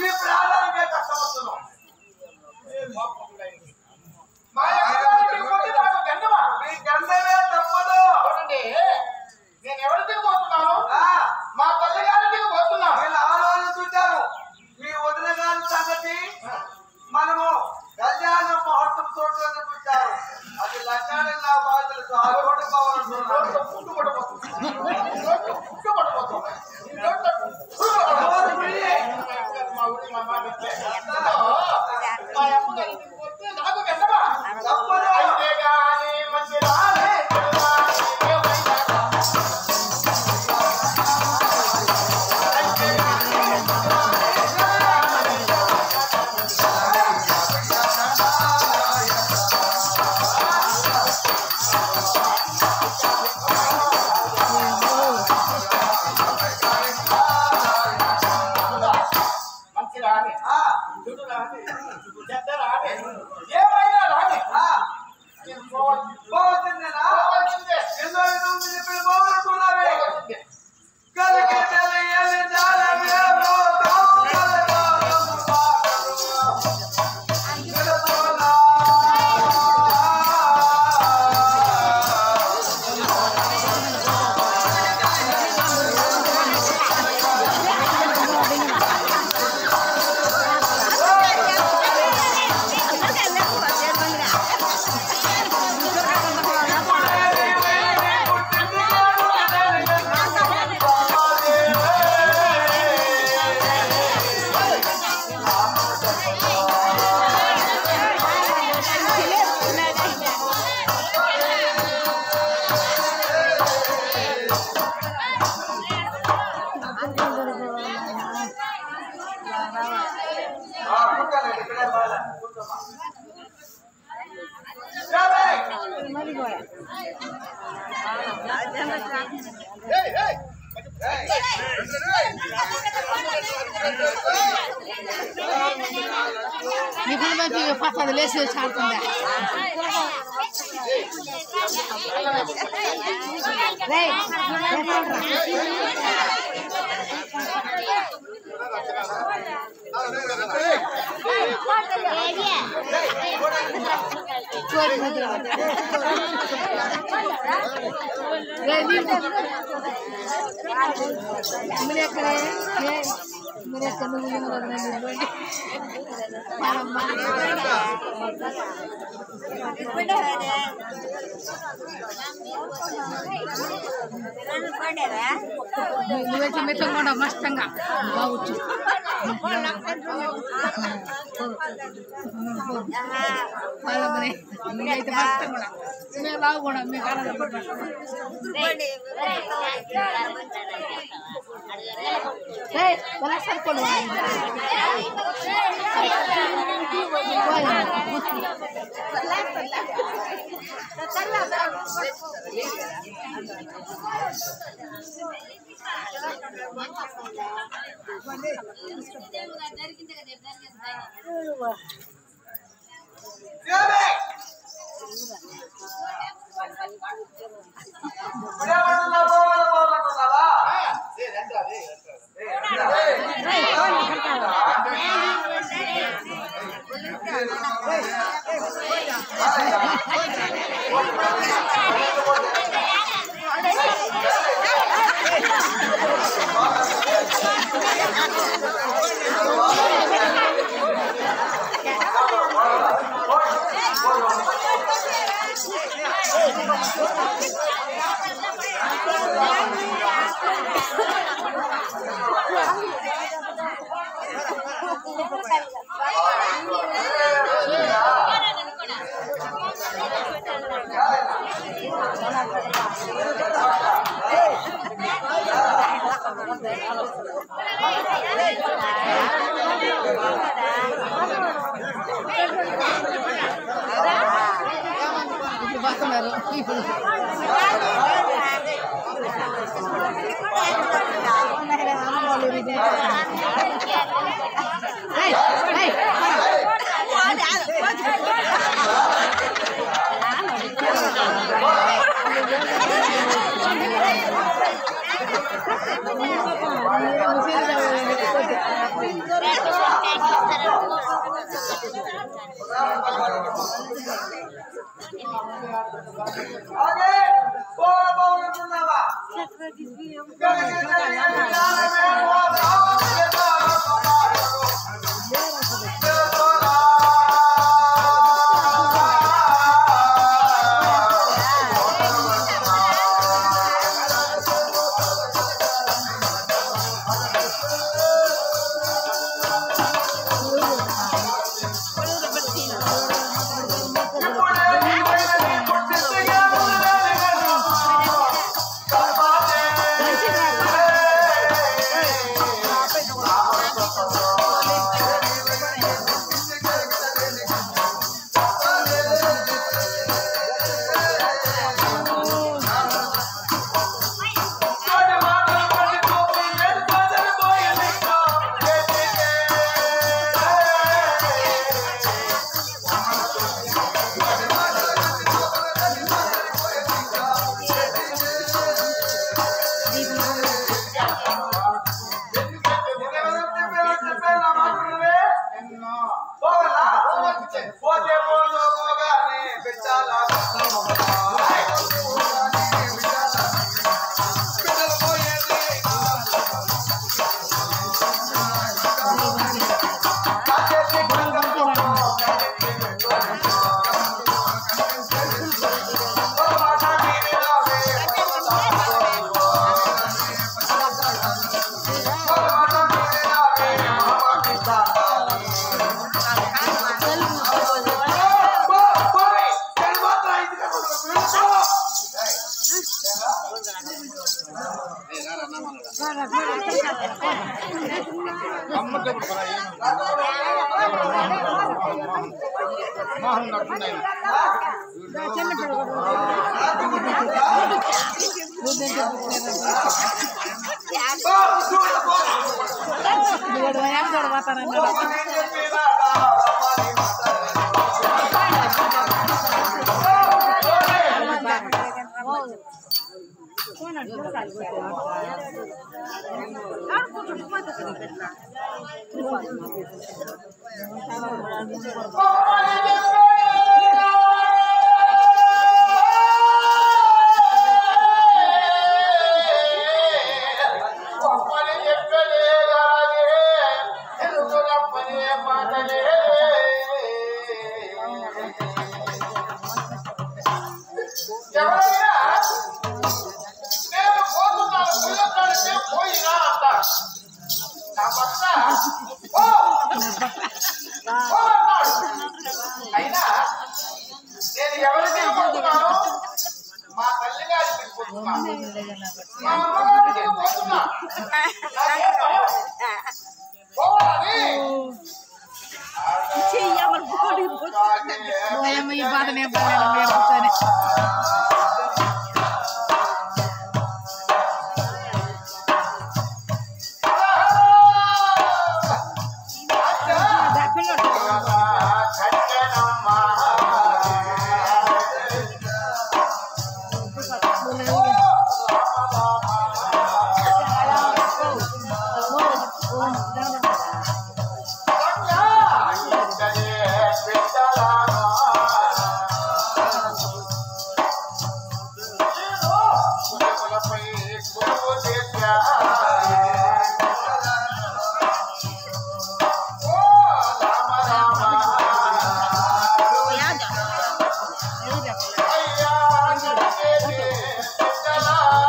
మీ ప్రాణానికే కష్టమవుతున్నాం మా అమ్మగారికి పోతే నాకు గండమా మీ గండమే తప్పదు చూడండి నేను ఎవరికి పోతున్నాను ఆ, మా తల్లి గారికి పోతున్నాను నేను ఆలోచించుంటాను మీ వదిన గారి సంగతి మనము కళ్యాణ మహోత్సవం చూడడానికి చూచారు అది లగ్నాన్ని నా బాధ తెలుసు ఆ రోడ్డు కావాలనుకున్నాను పుట్టు పడిపోతుంది పుట్టు పడిపోతుంది ఈ రోడ్లో పుట్టు పడిపోతుంది. మా ఊరి మా మాట అంతే. మా అమ్మగారికి పోతే నాకు గండమా తప్పదు అయితే గాని మంచి రాలే చెడురాలే ఏమైనా మంచి రాని ఆ, చెడు రాని చెడ్డ రాని ఏమైనా రాని ఆ, నేను పోవాలి పోతుందేనా? పోవాల్సిందే ఎన్నో ఎన్నో చెప్పిన పోగొట్టుకున్నావే పోవాల్సిందే కలిగే తెలియని జాలమేమో దొంగలగాను మాటలు. నిలబోలా. ఆ, కూర్చోండి, ఇక్కడే బాగా. కూర్చోమ్మా. ఏయ్! నిపుణుల మంచి ఫస్ట్ అది లేచి వచ్చి ఆడుతుందా రేయ్, కోడి ముద్ర. రేయ్, నీకు. మీరు ఎక్కడే ఏ, మీరు ఎక్కడ నువ్వు ఎవరు నన్ను ఇవ్వండి. మనమ్మ. నువ్వు నువ్వు వచ్చి మెత్తంగా ఉండవు మస్తంగా బాగుచ్చు వాళ్ళమని నువ్వైతే మస్తంగా ఉండవు. మేము లావు కూడా మేము కాలం సరిపడు ఏయ్! ఇప్పుడేమంటున్నావు? పోవాలి, పోవాలంటున్నావా? ఏయ్, రండిరా. ఇప్పుడు పోతున్నారు ఇప్పుడు ఏయ్, ఏయ్, ఆ ఆగే పోరబోతున్నావా ఎన్నో పోతే పోను పోగానే పెట్టాలా అమ్మటప్పుడు కూడా మోహన్ నడుతున్నాయి ఎవరైనా నేను పోతున్నాను పోయేకాడికే పోయినా అంటారు నా భర్త "ఓ! ఓ" అన్నాడు. అయినా నేను ఎవరికి పోతున్నాను మా తల్లి గారికి పోతున్నాను మా అమ్మగారికి పోతున్నా నాకేం భయం? పోవాలని ఈ బాధ నేను పడలేను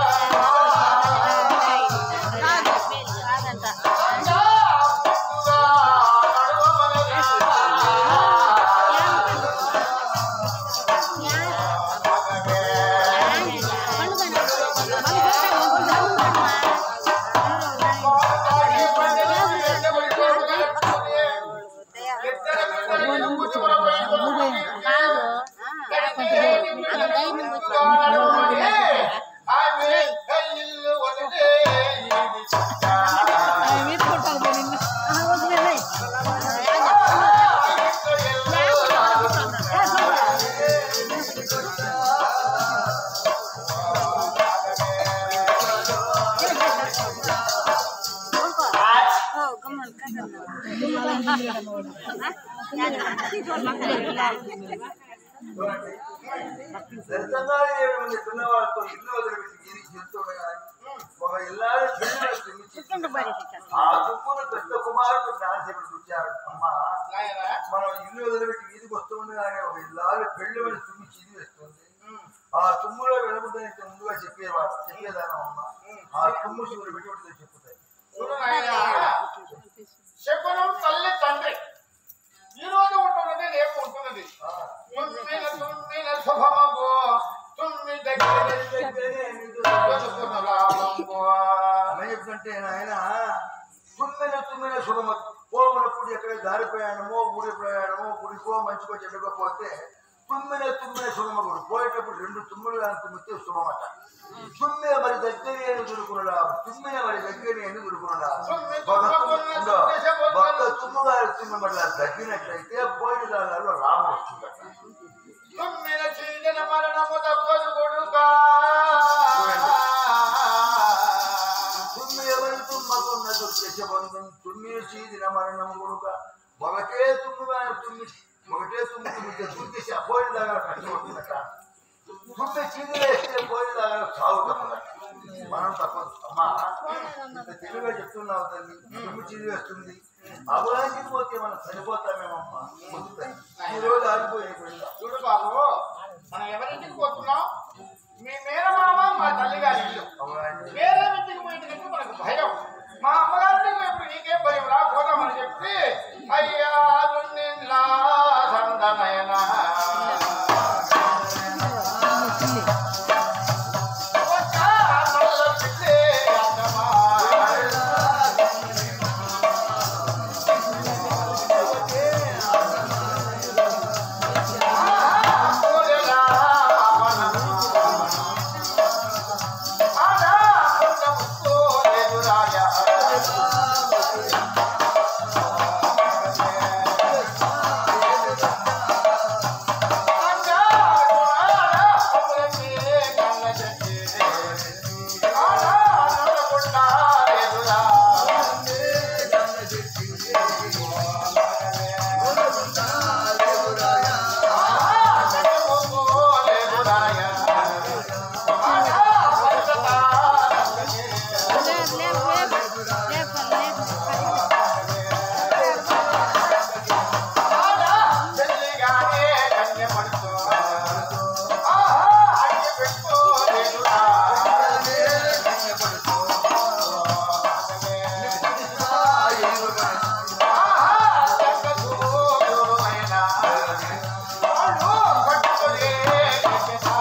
అయ్యా దర్శనాలు చేయడం చెప్పిన వాళ్ళతో ఇల్లు వదిలిపెట్టి గిరికి చెప్తుండగా ఒక ఇల్లాలు చెల్లెలు శ్రమించి ఆ దుప్పును పెద్ద కుమారుడు జ్ఞానసేపుడు చూచాడు అమ్మ నాయనా మనం ఇల్లు వదిలిపెట్టి వీధికి వస్తూ ఉండగానే ఒక ఇల్లాలు పెళ్లి వెళ్ళి తుమ్మి చీది వేస్తుంది ఆ తుమ్ములో వెలుగుతుంది ముందుగా చెప్పేవాడు చెప్పేదానం అమ్మ ఆ తుమ్ము సూర్యుడు పెట్టి ఉంటుంది చెప్పుతాయి చూడు నాయనా శకునం తల్లి తండ్రి ఈ రోజు ఉంటున్నది రేపు ఉంటున్నది తుమ్మిన తుమ్మిన శుభమగో తుమ్మి దగ్గర రామంగో అమ్మ చెప్తుంటే నాయన తుమ్మిన తుమ్మిన శుభమ పోవనప్పుడు ఎక్కడ దారి ప్రయాణమో ఊరి ప్రయాణమో గుడికో మంచికో చెడ్డకపోతే తుమ్మిన తుమ్మిన శుభమగుడు పోయేటప్పుడు రెండు తుమ్ములు కానీ తుమ్మితే శుభమట తుమ్మిన మరి దగ్గర అని దురుకునడా తుమ్మిన మరి దగ్గర అని దురుకునడా ఒక్క తుమ్ము గారి తుమ్మి మరి తగ్గినట్లయితే పోయిన కాలాల్లో రాము వస్తుందట తుమ్మిన చీలిన మరణము తప్పదు కొడుకా తుమ్మి ఎవరి తుమ్మకున్న దుర్దశ బంధం తుమ్మి చీదిన మరణము కొడుక ఒకటే తుమ్ముగా తుమ్మి ఒకటే తుమ్మి తుమ్మితే దుర్దశ పోయినదాగా కట్టుకుంటుందట తుమ్మి చీది వేస్తే పోయినదాగా చావు తప్పదట మనం తప్పదు అమ్మా ఇంత తెలివిగా చెప్తున్నావు తల్లి తుమ్మి చీది వేస్తుంది అవలాంటి పోతే మనం చనిపోతామేమమ్మా ముందు ఈ రోజు ఆగిపోయే పోయిందా చూడు బాబు మనం ఎవరింటికి పోతున్నాం మీ మేనమామ మా తల్లి గారి ఇల్లు అవలాంటి వేరే ఇంటికి పోయిందంటే మనకు భయం మా అమ్మగారికి ఇప్పుడు నీకేం భయం రా పోదామని చెప్పి అయ్యా దున్నిల్లా సందనయన వచ్చా నల్ల పిల్లే అత్తమా. పూలెలా మనమా. ఆడా కొండ ముక్కోలేదు రాజా. ఆడా ఆడా కొమ్మలకి కళ్ళ చెట్టి. ఆడా నడకుండా లేదురా. ఆడా నడుముకోలేదు రాజా. ఆడా వంచతా రంగనే. ఆడా చెల్లిగానే కన్నె పడుతూ. ఆహా అడిగి పెట్టుకోలేదురా. ఆహా జగదూరుడైన వాడు పట్టుకునే కట్టెతా.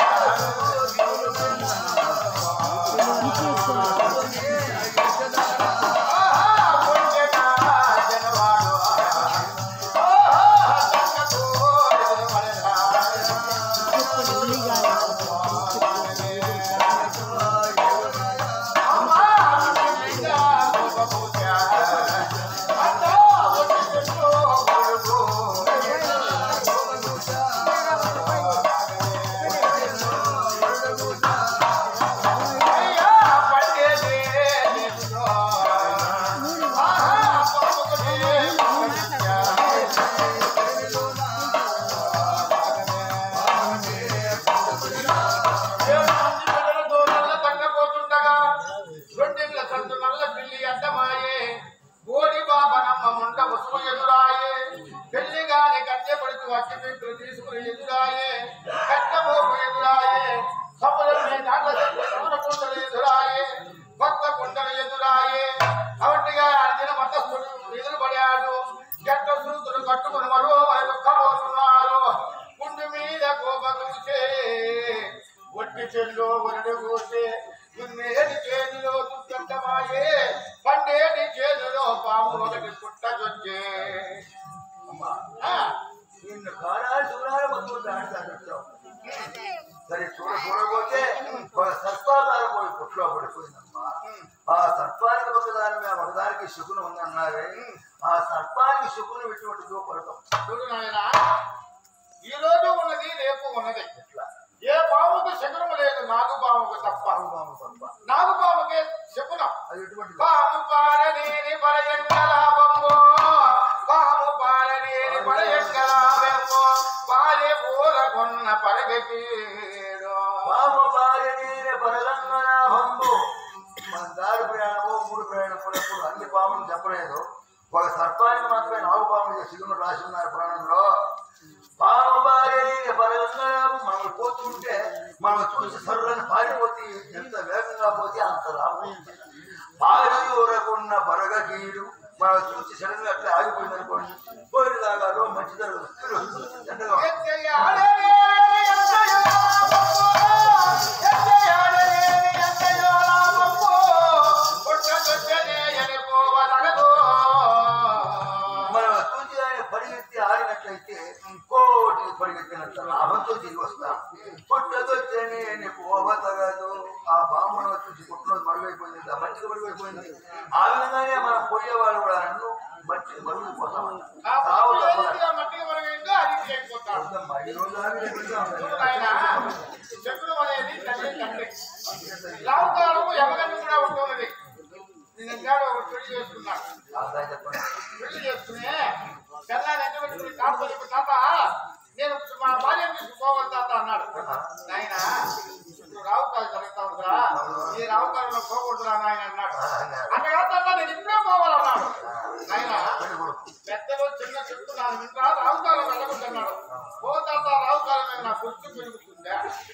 ఆహా కొంచెగా జనవాడు. ఆహా జగదూరుడైన. అమ్మా నిండా గొప్ప అంతా ఒట్టి చెట్టు కొడుకు. అయ్యా పట్టేది నిన్ను. ఆహా పప్పుకునే ఏడు మంది బిడ్డలతో నల్ల తంగపోతుండగా రొట్టెల సందు నల్ల పిల్లి అడ్డమాయే గోడి బాబనమ్మ ముండ ముసుగు ఎదురాయే పెళ్లిగాని కట్టె పడుతూ అట్టి పెంకులు తీసుకుని ఎదురాయే కట్టబోకు ఎదురాయే సముద్రం నాట్ల సముద్ర కుండలు ఎదురాయే కొత్త కుండలు ఎదురాయే అవటిగా అందిన మతస్థుడు ఎదురుపడాడు గట్ట సూతులు కట్టుకుని మరో వైపు కబోతున్నారు గుండు మీద కోపకూసే ఒట్టి చెల్లో వరడు కూసే దున్నేటి చేతిలో దుర్గంధమాయే పండేటి చేతిలో పాము ఒకటి పుట్టజొచ్చే అమ్మా ఆ, నిన్ను కారాలు చూడాలి మొత్తం దాంట్లో వచ్చావు సరే చూడ చూడబోతే ఒక సర్పాకారం పోయి పుట్లో పడిపోయిందమ్మా ఆ సర్పానికి ఒకదాని మీద ఒకదానికి శకునం ఉందన్నారే ఆ సర్పానికి శకునం ఎటువంటిదో కొరకం చూడు నాయనా ఈ రోజు ఉన్నది రేపు ఉన్నది ఏ పాముకు శకునము లేదు నాగు పాముకు తప్ప పాము సర్ప నాగు పాముకే శకునం అది ఎటువంటిది పాము పారనేని పరయంగ లాభం రేపీడు పాప భార్య నేనే పరగంగన హంబు మన దారి ప్రయాణము మూడు ప్రయాణం కొన్నప్పుడు అన్ని పాములు చెప్పలేదు ఒక సర్పానికి మాత్రమే నాగు పాములు సిగును రాసి ఉన్నారు పురాణంలో పాప భార్య నేనే పరగంగన మనం పోతుంటే మనం చూసి సర్రని పారిపోతే ఎంత వేగంగా పోతే అంత లాభం భార్య ఊరకున్న పరగ కీడు మనం చూసి సడన్ గా అట్లా ఆగిపోయింది అనుకోండి పోయినదాగా మంచి జరుగుతుంది ఎండగా మనం చూసి ఆయన పరిగెత్తి ఆడినట్లయితే కోటి పరిగెత్తినట్టు లాభంతో తిరిగి వస్తాం పుట్టదొచ్చే నీకు ఓవతగదు ఆ బామ్మను వచ్చి పుట్టలో మరుగైపోయింది ఆ మట్టికి మరుగైపోయింది ఆ విధంగానే మనం పోయేవాళ్ళు కూడా అన్ను మట్టి మరుగుపోతాం సావు తప్పదు. వద్దమ్మా, ఈ రోజు ఆగి రేపు వెళ్దాం. అలా చెప్పండి పెళ్లి చేసుకునే తెల్లారి ఎంత పెట్టుకుని తాత చెప్పి తాత నేను మా భార్యను తీసుకుపోవాలి తాత అన్నాడు నాయన ఇప్పుడు రావుకాలు జరుగుతా ఉందిరా ఈ రావుకాలంలో పోకూడదురా నాయన అన్నాడు అంటే తాత నేను ఇప్పుడే పోవాలన్నాడు నాయన పెద్దలు చిన్న చెట్టు నా వింటా రావుకాలం వెళ్ళగొద్దన్నాడు ఓ తాత రావుకాలం మీద నా పొచ్చు పెరుగుతుందా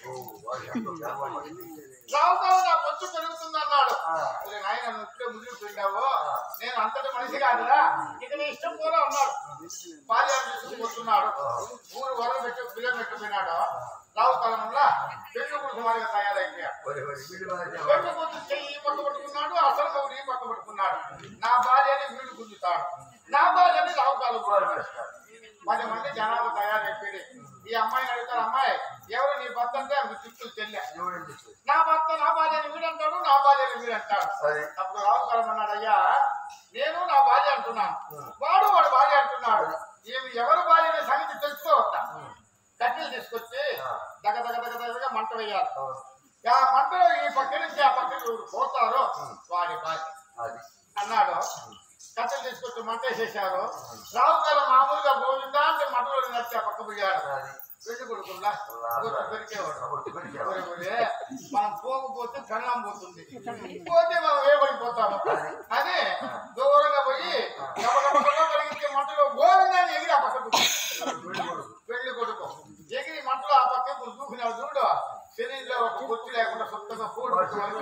రావుకాలం నా పొచ్చు పెరుగుతుంది అన్నాడు ఒరే నాయన నువ్వు ఇప్పుడే ముదిరి పోయినావు నేను అంతటి మనిషి కాదురా ఇక నీ ఇష్టం కూడా అన్నాడు భార్య తీసుకుపోతున్నాడు ఊరు వరం పెట్టి పిల్లలు పెట్టిపోయినాడు రావు కాలంలో పెళ్లి కొడుకు మారిగా తయారైపోయాడు పెళ్లి కొడుకు చెయ్యి పక్క పట్టుకున్నాడు అసలు కౌరి పక్క పట్టుకున్నాడు నా భార్యని వీడు గుంజుతాడు నా భార్యని రావు కాలం పది మంది జనాలు తయారైపోయి ఈ అమ్మాయిని అడుగుతారు అమ్మాయి ఎవరు నీ భర్త అంటే ఆమెకు చుట్టూ చెల్లె నా భర్త నా భార్యని వీడంటాడు నా భార్యని వీడంటాడు సరే అప్పుడు రావు కాలం అన్నాడు అయ్యా నేను నా భార్య అంటున్నాను వాడు వాడు భార్య అంటున్నాడు ఏమి ఎవరు భార్య అనే సంగతి తెలుసుకోవద్దా కట్టెలు తీసుకొచ్చి దగ దగ దగ దగగా మంట వేయాలి ఆ మంటలో ఈ పక్క నుంచి ఆ పక్కకి ఎవరు పోతారో వాడి భార్య అది అన్నాడు కట్టెలు తీసుకొచ్చి మంట వేసేసారు రావు కాలం మామూలుగా గోవిందా అంటే మంటలో నడిచి ఆ పక్క పోయాడు అది పెళ్లి కొడుకున్నా పెరికేవాడు ఒకటి పెరిగావా? ఒరే ఒరే, మనం పోకపోతే పెళ్ళం పోతుంది పోతే మనం వేయబడిపోతాము అదే దూరంగా పోయి గబగబగబ పరిగెత్తే మంటలో గోవిందాన్ని ఎగిరి ఆ పక్కకు పెళ్లి కొడుకు ఎగిరి మంటలో ఆ పక్కకు దూకినాడు చూడు శరీరంలో ఒక గుర్తు లేకుండా సొంతగా పూడు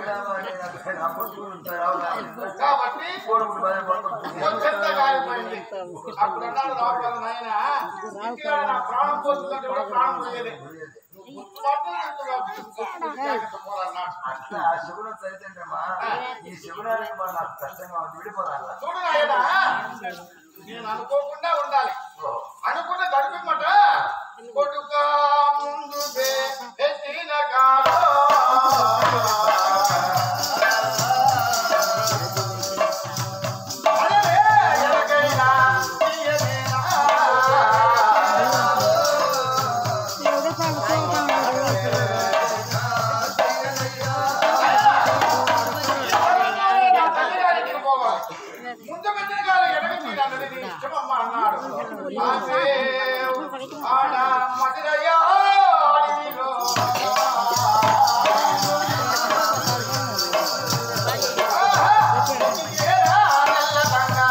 కాబట్టి కొంచెంత కాలిపోయింది అప్పుడు అన్నాడు రావాలి నాయన ఇంటికాడ నా ప్రాణం పోతుందంటే కూడా ప్రాణం పోయేది నువ్వు గుర్తుపట్టు, గుర్తుపట్టు, జాగ్రత్త పోరన్నాడు. ఈ శిబిరానికి మన నాకు కష్టంగా ఉంది విడిపోదాం చూడు నాయనా నేను అనుకోకుండా ఉండాలి అనుకున్న గడిపిమ్మట కొడుక ముందు ఎత్తిన కాలో అరే ఎరగైనా తీయనేనా? నా తల్లిగారికి పోవాలి. ముందు పెట్టిన కాదు ఎడగ తీయాలన్నది నీ ఇష్టమమ్మ అన్నాడు. ఆసే ఆడ మధురయ్య అడవిలో. ఆహా, ఏరా నల్లదంగా.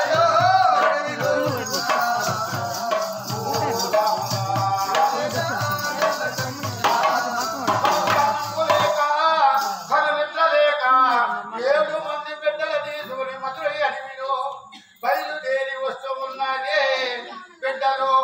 లేక, కనుమిట్లలేక, ఏడు మంది బిడ్డల తీసుకుని మధురై అడవిలో బయలుదేరి వస్తూ ఉన్నదే బిడ్డలో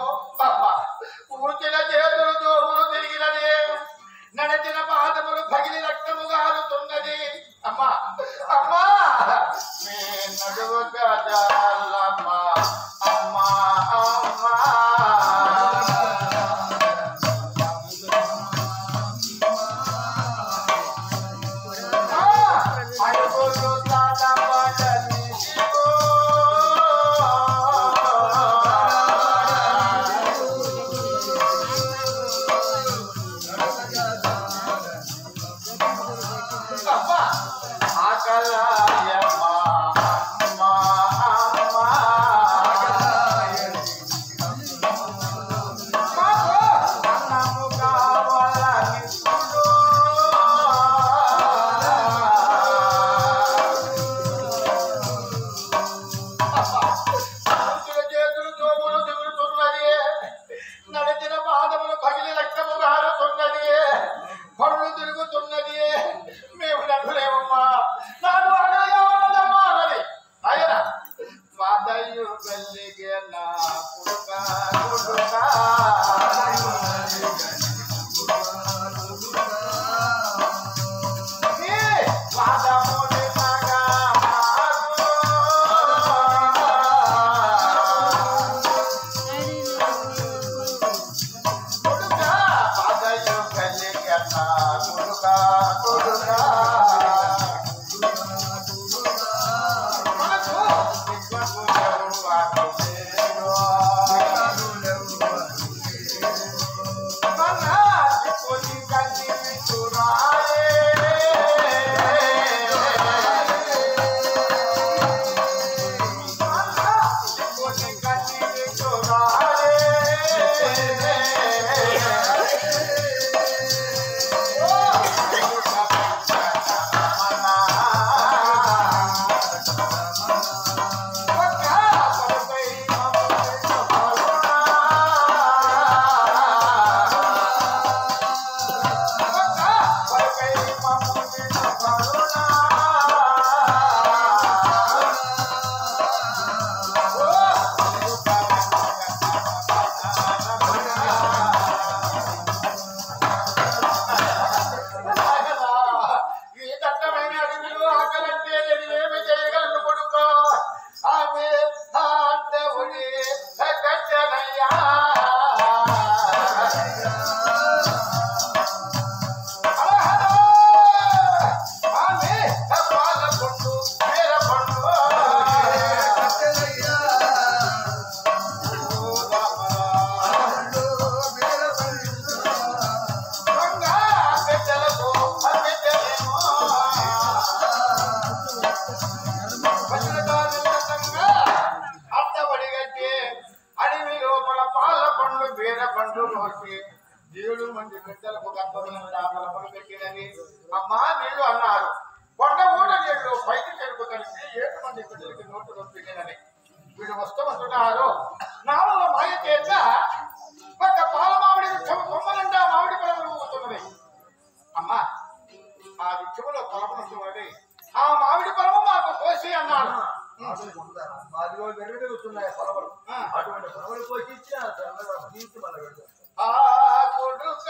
పదయు గల్లిగే నా కుడుక కుడుక ఏ వాదముని మగా కుడుక పదయు గల్లిగే నా కుడుక కుడుక మనకు దిగ్వగులెవు వాకులేరు. మన దిక్కుని కల్లివి చూడాలే. మన దిక్కుని కల్లివి చూడాలే. ఓ ఈ దట్టమైన అడవిలో ఆకలంటే నేనేమి చేయగలను కొడుకో ఆమె దేవుడి కట్టనయ్యా ఆమె పాల పొట్టు వీర పొట్టు రంగా బిడ్డలకు బిడ్డలేమో భద్రకాళంగా అడ్డబడి కట్టి అడవి లోపల పాల పండ్లు బీర పండ్లు కోసి ఏడు మంది బిడ్డలకు గర్భమైన పలు పెట్టినని అమ్మా నీళ్లు అన్నారు కొండ ఊట నీళ్లు పైకి చెరుకు కలిసి ఏడు మంది బిడ్డలకి నోటు నొప్పినని వీళ్ళు వస్తూ వస్తున్నారు నాలుగు మాయ చేత ఒక పాల మామిడి వృక్షం కొమ్మలంటే ఆ మామిడి పழములు ఊగుతున్నది అమ్మా ఆ వృక్షములో పొలమున్నటువంటి ఆ మామిడి పొలము మాకు కోసి అన్నాడు మాదిగో వెర్రి తిరుగుతున్నాయి పొలవలు ఆ. అటువంటి పొలవలు పోసి ఇచ్చిన తీసి మళ్ళీ పెడతాం ఆ కొడుక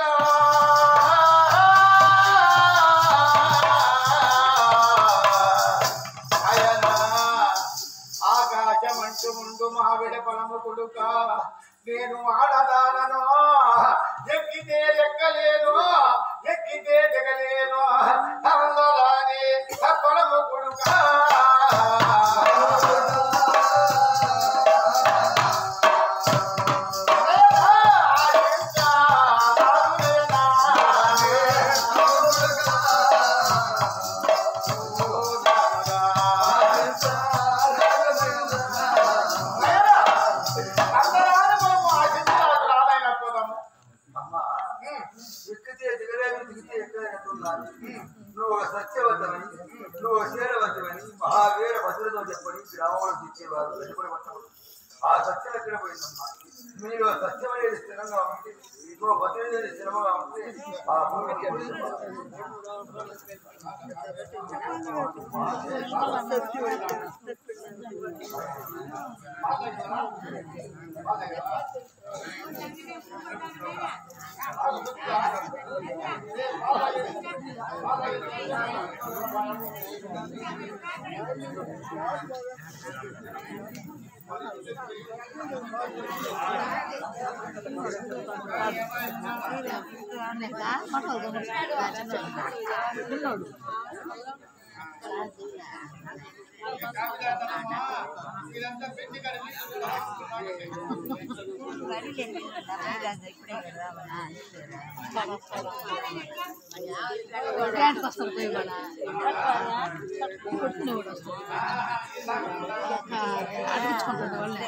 అయనా ఆకాశమంటు ముందు మావిడ పొలము కొడుక నేను ఆడదానను ఎక్కితే ఎక్కలేను ఎక్కితే దిగలేను అందరాని పొలము కొడుక అమ్మా ఎక్కితే దిగలేదు దిగితే ఎక్కలేనట్టున్నారు నువ్వు ఒక సత్యవతమని నువ్వు ఒక శీలవతమని మహావీర భద్రతో చెప్పని గ్రామంలో తెచ్చేవారు వెలుపడి పట్టకూడదు ఆ సత్యం ఎక్కడ పోయిందమ్మా మీరు సత్యం అనేది స్థిరంగా ఉంటే ఇంకో భద్రత అనేది స్థిరంగా ఉంటే ఆ భూమికి ఇదంతా పెట్టి కడిగి బ్రాండ్కి వస్తారు పోయి కూడా కొట్టుకునే కూడా వస్తారు అడిగించుకుంటాడు వాళ్ళే